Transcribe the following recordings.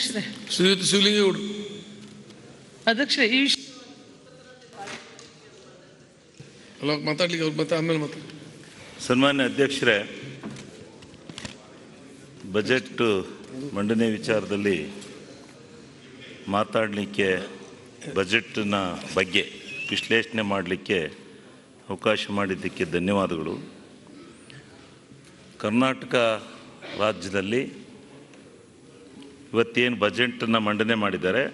ಅಧ್ಯಕ್ಷರೇ ಶ್ರೀಯುತ ಶಿವಲಿಂಗೇಗೌಡರು ಅಧ್ಯಕ್ಷರೇ ಈ ವಿಷಯ ಅಲ್ಲ ಮಾತಾಡ್ಲಿಕ್ಕೆ ಅವ್ರು ಮತ್ತೆ ಆಮೇಲೆ ಮಾತಾಡಿ ಸನ್ಮಾನ್ಯ ಅಧ್ಯಕ್ಷರೇ ಬಜೆಟ್ ಮಂಡನೆ ವಿಚಾರದಲ್ಲಿ ಮಾತಾಡಲಿಕ್ಕೆ ಬಜೆಟ್ನ ಬಗ್ಗೆ ವಿಶ್ಲೇಷಣೆ ಮಾಡಲಿಕ್ಕೆ ಅವಕಾಶ ಮಾಡಿದ್ದಕ್ಕೆ ಧನ್ಯವಾದಗಳು ಕರ್ನಾಟಕ ರಾಜ್ಯದಲ್ಲಿ ಇವತ್ತೇನು ಬಜೆಟನ್ನು ಮಂಡನೆ ಮಾಡಿದ್ದಾರೆ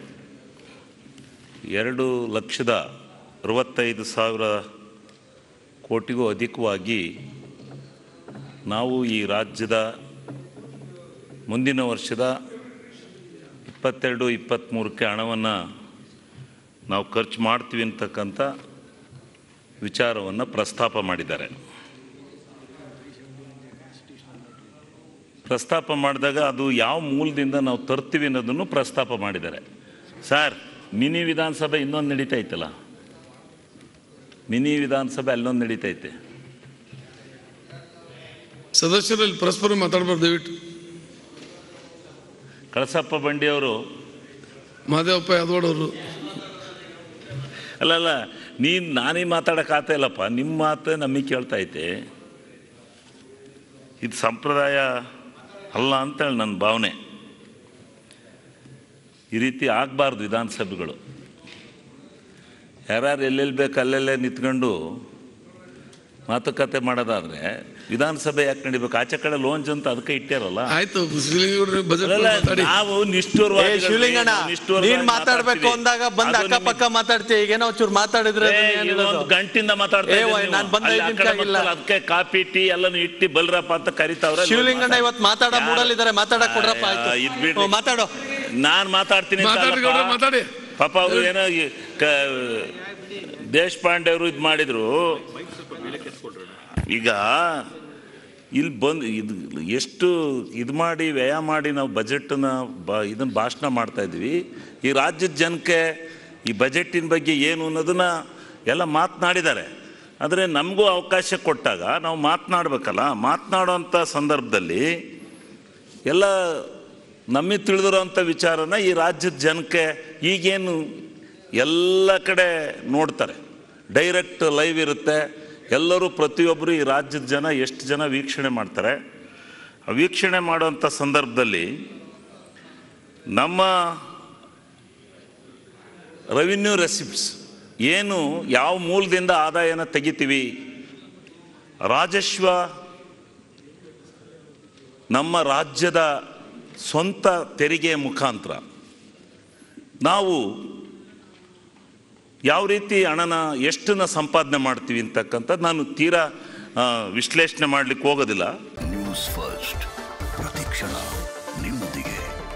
ಎರಡು ಲಕ್ಷದ ಅರವತ್ತೈದು ಸಾವಿರ ಕೋಟಿಗೂ ಅಧಿಕವಾಗಿ ನಾವು ಈ ರಾಜ್ಯದ ಮುಂದಿನ ವರ್ಷದ ಇಪ್ಪತ್ತೆರಡು ಇಪ್ಪತ್ತ್ಮೂರಕ್ಕೆ ಹಣವನ್ನು ನಾವು ಖರ್ಚು ಮಾಡ್ತೀವಿ ಅಂತಕ್ಕಂಥ ವಿಚಾರವನ್ನು ಪ್ರಸ್ತಾಪ ಮಾಡಿದ್ದಾರೆ ಪ್ರಸ್ತಾಪ ಮಾಡಿದಾಗ ಅದು ಯಾವ ಮೂಲದಿಂದ ನಾವು ತರ್ತೀವಿ ಅನ್ನೋದನ್ನು ಪ್ರಸ್ತಾಪ ಮಾಡಿದ್ದಾರೆ ಸರ್ ಮಿನಿ ವಿಧಾನಸಭೆ ಇನ್ನೊಂದು ನಡೀತಾ ಐತಲ್ಲ ಮಿನಿ ವಿಧಾನಸಭೆ ಅಲ್ಲೊಂದು ನಡೀತೈತೆ ಸದಸ್ಯರಲ್ಲಿ ಪರಸ್ಪರ ಮಾತಾಡ್ಬಾರ್ದು ದಯವಿಟ್ಟು ಕಳಸಪ್ಪ ಬಂಡಿಯವರು ಮಹದೇವಪ್ಪ ಯಾದವಾಡ್ ಅವರು ಅಲ್ಲಲ್ಲ ನೀನು ನಾನೇ ಮಾತಾಡೋಕೆ ಆಗ್ತಾ ಇಲ್ಲಪ್ಪ ನಿಮ್ಮ ಮಾತು ನಮಗೆ ಕೇಳ್ತಾ ಐತೆ ಇದು ಸಂಪ್ರದಾಯ ಅಲ್ಲ ಅಂತೇಳಿ ನನ್ನ ಭಾವನೆ ಈ ರೀತಿ ಆಗಬಾರ್ದು ವಿಧಾನಸಭೆಗಳು ಯಾರ್ಯಾರು ಎಲ್ಲೆಲ್ಲಿ ಬೇಕು ಅಲ್ಲೆಲ್ಲೇ ನಿಂತ್ಕೊಂಡು ಮಾತುಕತೆ ಮಾಡೋದಾದ್ರೆ ವಿಧಾನಸಭೆ ಯಾಕೆ ನಡಿಬೇಕು ಆಚೆ ಕಡೆ ಲೋಂಚ್ ಅಂತ ಅದಕ್ಕೆ ಇಟ್ಟಾರಲ್ಲ ಆಯ್ತು ಶಿವಲಿಂಗೇಗೌಡರು ಬಜೆಟ್ ಅಲ್ಲ, ಮಾತಾಡಿ ನಾವು ಏ ನಿಷ್ಠುರವಾಗಿ ಶಿವಲಿಂಗಣ್ಣ ನಿಷ್ಠುರವಾಗಿ ನೀನ್ ಮಾತಾಡ್ಬೇಕು ಮಾತಾಡ್ತೀವಿ. ಅಂದಾಗ ಬಂದ್ ಅದು ನಿಮಗೆ- ಅಕ್ಕಪಕ್ಕ ಮಾತಾಡ್ತೀಯ ಈಗೇನೋ ಒಂಚೂರು ಮಾತಾಡಿದ್ರೆ ಏ, ಅದನ್ನ ಏನ್ ಇನ್ನೊಂದು ಹೇಳೋದು? ಗಂಟಿಂದ ಮಾತಾಡ್ತಾ ಏ, ಇದ್ದೀನಿ ವಯ್, ನೀವು. ನಾನ್ ಬಂದ ಅಲ್ಲಿ ಐದ್ ಆ ನಿಮಿಷ ಕಡೆ ಆಗಿಲ್ಲ. ಮಕ್ಕಳು ಅದಕ್ಕೆ ಕಾಫಿ ಟೀ ಎಲ್ಲಾನು ಇಟ್ಟು ಬಲ್ರಪ್ಪ ಅಂತ ಕರಿತಾವ್ರೆ ಶಿವಲಿಂಗಣ್ಣ ಇವತ್ತು ಮಾತಾಡೋ ಮೂಡಲ್ಲಿದ್ದಾರೆ ಮಾತಾಡಕ್ ಕೊಡ್ರಪ್ಪ ಆಯ್ತು ಇದ್ ಬಿಡ್ರಿ. ಹ್ಞೂ, ಮಾತಾಡು ನಾನ್ ಮಾತಾಡ್ತೀನಿ ಅಂತ ಮಾತಾಡಿ ಅಲ್ಲಪ್ಪ. ಗೌಡ್ರೆ, ಮಾತಾಡಿ. ಪಾಪ ಅವರು ಏನೋ ಈ ಕ- ದೇಶಪಾಂಡೆ ಅವರು ಇದು ಮಾಡಿದ್ರು ಈಗ ಇಲ್ಲಿ ಬಂದು ಇದು ಎಷ್ಟು ಇದು ಮಾಡಿ ವ್ಯಯ ಮಾಡಿ ನಾವು ಬಜೆಟನ್ನ ಬ ಇದನ್ನು ಭಾಷಣ ಮಾಡ್ತಾ ಇದ್ವಿ ಈ ರಾಜ್ಯದ ಜನಕ್ಕೆ ಈ ಬಜೆಟಿನ ಬಗ್ಗೆ ಏನು ಅನ್ನೋದನ್ನ ಎಲ್ಲ ಮಾತನಾಡಿದ್ದಾರೆ ಆದರೆ ನಮಗೂ ಅವಕಾಶ ಕೊಟ್ಟಾಗ ನಾವು ಮಾತನಾಡ್ಬೇಕಲ್ಲ ಮಾತನಾಡೋಂಥ ಸಂದರ್ಭದಲ್ಲಿ ಎಲ್ಲ ನಮಗೆ ತಿಳಿದಿರೋಂಥ ವಿಚಾರನ ಈ ರಾಜ್ಯದ ಜನಕ್ಕೆ ಈಗೇನು ಎಲ್ಲ ಕಡೆ ನೋಡ್ತಾರೆ ಡೈರೆಕ್ಟ್ ಲೈವ್ ಇರುತ್ತೆ ಎಲ್ಲರೂ ಪ್ರತಿಯೊಬ್ಬರು ಈ ರಾಜ್ಯದ ಜನ ಎಷ್ಟು ಜನ ವೀಕ್ಷಣೆ ಮಾಡ್ತಾರೆ ಆ ವೀಕ್ಷಣೆ ಮಾಡೋಂಥ ಸಂದರ್ಭದಲ್ಲಿ ನಮ್ಮ ರೆವಿನ್ಯೂ ರೆಸಿಪ್ಟ್ಸ್ ಏನು ಯಾವ ಮೂಲದಿಂದ ಆದಾಯನ ತೆಗಿತೀವಿ ರಾಜಸ್ವ ನಮ್ಮ ರಾಜ್ಯದ ಸ್ವಂತ ತೆರಿಗೆಯ ಮುಖಾಂತರ ನಾವು ಯಾವ ರೀತಿ ಹಣನ ಎಷ್ಟನ್ನ ಸಂಪಾದನೆ ಮಾಡ್ತೀವಿ ಅಂತಕ್ಕಂಥದ್ದು ನಾನು ತೀರಾ ಆ, ವಿಶ್ಲೇಷಣೆ ಮಾಡಲಿಕ್ಕೆ ಹೋಗೋದಿಲ್ಲ ನ್ಯೂಸ್ ಫಸ್ಟ್ ಪ್ರತಿಕ್ಷಣ ನಿಮ್ಮೊಂದಿಗೆ